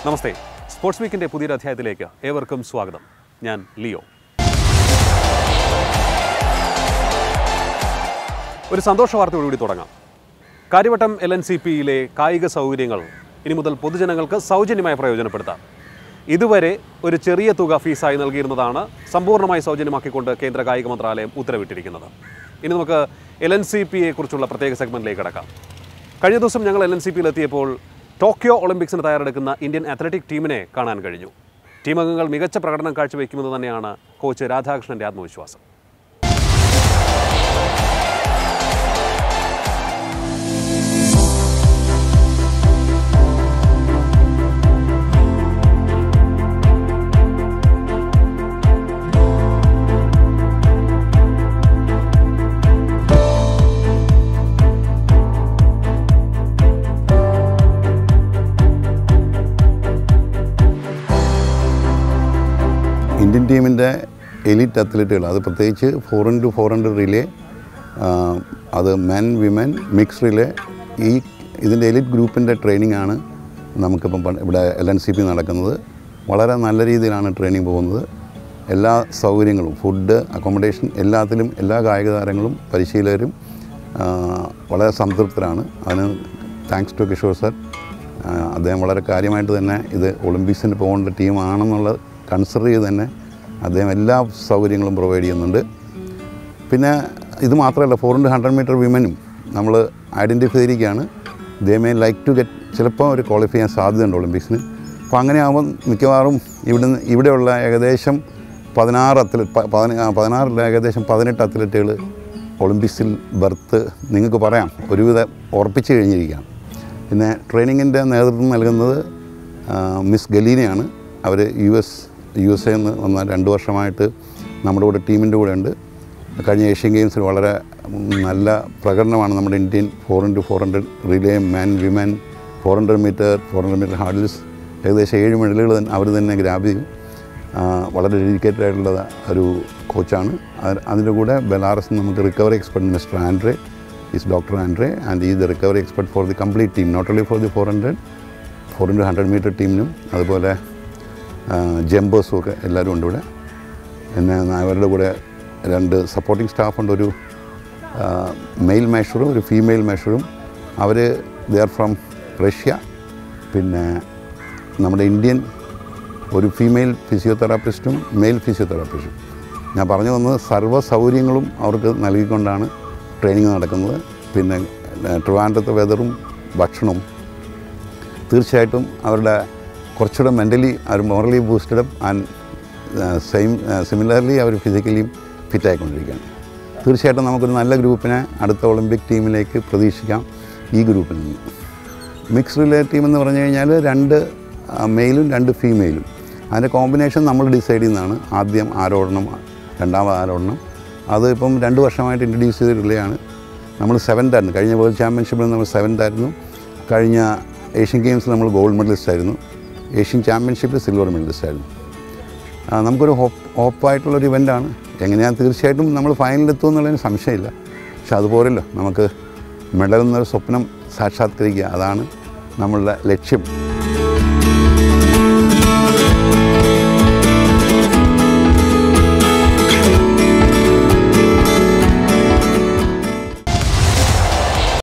നമസ്തേ sports വീക്കിൻ്റെ പുതിയൊരു അധ്യായത്തിലേക്ക് ഏവർക്കും സ്വാഗതം ഞാൻ ലിയോ ഒരു സന്തോഷ വാർത്തയോടുകൂടി തുടങ്ങാം കാര്യവട്ടം എൽ എൻ സി പിയിലെ കായിക സൗകര്യങ്ങൾ ഇനി മുതൽ പൊതുജനങ്ങൾക്ക് സൗജന്യമായി പ്രയോജനപ്പെടുത്താം ഇതുവരെ ഒരു ചെറിയ തുക ഫീസായി നൽകിയിരുന്നതാണ് സമ്പൂർണ്ണമായി സൗജന്യമാക്കിക്കൊണ്ട് കേന്ദ്ര കായിക മന്ത്രാലയം ഉത്തരവിട്ടിരിക്കുന്നത് ഇനി നമുക്ക് എൽ എൻ സി പിയെ കുറിച്ചുള്ള പ്രത്യേക സെഗ്മെൻറ്റിലേക്ക് കിടക്കാം കഴിഞ്ഞ ദിവസം ഞങ്ങൾ എൽ എൻ സി പിയിൽ എത്തിയപ്പോൾ ടോക്കിയോ ഒളിമ്പിക്സിന് തയ്യാറെടുക്കുന്ന ഇന്ത്യൻ അത്ലറ്റിക് ടീമിനെ കാണാൻ കഴിഞ്ഞു ടീം അംഗങ്ങൾ മികച്ച പ്രകടനം കാഴ്ചവെക്കുമെന്ന് തന്നെയാണ് കോച്ച് രാധാകൃഷ്ണന്റെ ആത്മവിശ്വാസം ഇന്ത്യൻ ടീമിൻ്റെ എലിറ്റ് അത്ലറ്റുകൾ അത് പ്രത്യേകിച്ച് four into four hundred relay അത് മെൻ വിമൻ മിക്സ് റിലേ ഈ ഇതിൻ്റെ എലിറ്റ് ഗ്രൂപ്പിൻ്റെ ട്രെയിനിങ് ആണ് നമുക്കിപ്പം പ- ഇവിടെ എൽ എൻ സി പി നടക്കുന്നത് വളരെ നല്ല രീതിയിലാണ് ട്രെയിനിങ് പോകുന്നത് എല്ലാ സൗകര്യങ്ങളും ഫുഡ് അക്കോമഡേഷൻ എല്ലാത്തിലും എല്ലാ കായിക താരങ്ങളും പരിശീലകരും ആ, വളരെ സംതൃപ്തരാണ് അതിന് താങ്ക്സ് ടു കിഷോർ സർ ആ, അദ്ദേഹം വളരെ കാര്യമായിട്ട് തന്നെ ഇത് ഒളിമ്പിക്സിന് പോകേണ്ട ടീമാണെന്നുള്ളത് കൺസിഡർ ചെയ്ത് തന്നെ അദ്ദേഹം എല്ലാ സൗകര്യങ്ങളും പ്രൊവൈഡ് ചെയ്യുന്നുണ്ട് പിന്നെ ഇത് മാത്രമല്ല ഫോർ ഇൻറ്റു ഹൺഡ്രഡ് മീറ്റർ വിമനും നമ്മൾ ഐഡൻറ്റിഫൈ ചെയ്തിരിക്കുകയാണ് they may like to get ചിലപ്പോൾ ഒരു ക്വാളിഫൈ ചെയ്യാൻ സാധ്യതയുണ്ട് ഒളിമ്പിക്സിന് അപ്പോൾ അങ്ങനെ ആകുമ്പോൾ മിക്കവാറും ഇവിടുന്ന് ഇവിടെയുള്ള ഏകദേശം പതിനാറ് അത്ലറ്റ് പതിനാറിൽ ഏകദേശം പതിനെട്ട് അത്ലറ്റുകൾ ഒളിമ്പിക്സിൽ ബർത്ത് നിങ്ങൾക്ക് പറയാം ഒരുവിധം ഉറപ്പിച്ച് കഴിഞ്ഞിരിക്കുകയാണ് പിന്നെ ട്രെയിനിങ്ങിൻ്റെ നേതൃത്വം നൽകുന്നത് ആ, മിസ് ഗലീനയാണ് അവർ യു എസ് യു എസ് എന്ന് വന്ന രണ്ട് വർഷമായിട്ട് നമ്മുടെ കൂടെ ടീമിൻ്റെ കൂടെ ഉണ്ട് കഴിഞ്ഞ ഏഷ്യൻ ഗെയിംസിൽ വളരെ നല്ല പ്രകടനമാണ് നമ്മുടെ Indian four into four hundred relay man women four hundred metre four hundred metre hurdles ഏകദേശം ഏഴ് മെഡലുകൾ തന്നെ അവർ തന്നെ ഗ്രാബ് ചെയ്തു ആ, വളരെ ഡെഡിക്കേറ്റഡ് ആയിട്ടുള്ള ഒരു കോച്ചാണ് അത് അതിൻ്റെ കൂടെ ബെലാറസ് നമുക്ക് recovery expert mister Andre is doctor Andre and ഈ the recovery expert for the complete team not only for the four hundred four into hundred metre ടീമിനും അതുപോലെ ജംബേഴ്സും ഒക്കെ എല്ലാവരും ഉണ്ട് ഇവിടെ പിന്നെ അവരുടെ കൂടെ രണ്ട് സപ്പോർട്ടിംഗ് സ്റ്റാഫുണ്ട് ഒരു മെയിൽ മേഷറും ഒരു ഫീമെയിൽ മേഷറും അവർ ദേ ആർ ഫ്രം റഷ്യ പിന്നെ നമ്മുടെ ഇന്ത്യൻ ഒരു ഫീമെയിൽ ഫിസിയോതെറാപ്പിസ്റ്റും മെയിൽ ഫിസിയോതെറാപ്പിസ്റ്റും ഞാൻ പറഞ്ഞു വന്നത് സർവ്വ സൗകര്യങ്ങളും അവർക്ക് നൽകിക്കൊണ്ടാണ് ട്രെയിനിങ് നടക്കുന്നത് പിന്നെ ഏഹ്, ട്രിവാൻഡ്രത്തെ വെതറും ഭക്ഷണവും തീർച്ചയായിട്ടും അവരുടെ കുറച്ചുകൂടെ മെൻ്റലി അവർ morally boosted and same similarly അവർ ഫിസിക്കലിയും ഫിറ്റായിക്കൊണ്ടിരിക്കുകയാണ് തീർച്ചയായിട്ടും നമുക്കൊരു നല്ല ഗ്രൂപ്പിനെ അടുത്ത ഒളിമ്പിക് ടീമിലേക്ക് പ്രതീക്ഷിക്കാം ഈ ഗ്രൂപ്പിൽ നിന്ന് മിക്സ് റിലേ ടീം എന്ന് പറഞ്ഞു കഴിഞ്ഞാൽ രണ്ട് മെയിലും രണ്ട് ഫീമെയിലും അതിൻ്റെ കോമ്പിനേഷൻ നമ്മൾ ഡിസൈഡ് ചെയ്യുന്നതാണ് ആദ്യം ആരോടണം രണ്ടാമത് ആരോടണം അത് ഇപ്പം രണ്ട് വർഷമായിട്ട് ഇൻട്രൊഡ്യൂസ് ചെയ്ത റിലേ ആണ് നമ്മൾ സെവൻത് ആയിരുന്നു കഴിഞ്ഞ വേൾഡ് ചാമ്പ്യൻഷിപ്പിൽ നമ്മൾ സെവൻത് ആയിരുന്നു കഴിഞ്ഞ ഏഷ്യൻ ഗെയിംസിൽ നമ്മൾ ഗോൾഡ് മെഡലിസ്റ്റ് ആയിരുന്നു ഏഷ്യൻ ചാമ്പ്യൻഷിപ്പിൽ സിൽവർ മെഡലിസ്റ്റ് ആയിരുന്നു ആ, നമുക്കൊരു ഹോപ്പ് ഹോപ്പായിട്ടുള്ളൊരു ഇവൻ്റാണ് എങ്ങനെയാണ് തീർച്ചയായിട്ടും നമ്മൾ ഫൈനലിലെത്തും എന്നുള്ളതിന് സംശയമില്ല പക്ഷെ അതുപോരല്ലോ നമുക്ക് മെഡൽ എന്നൊരു സ്വപ്നം സാക്ഷാത്കരിക്കുക അതാണ് നമ്മളുടെ ലക്ഷ്യം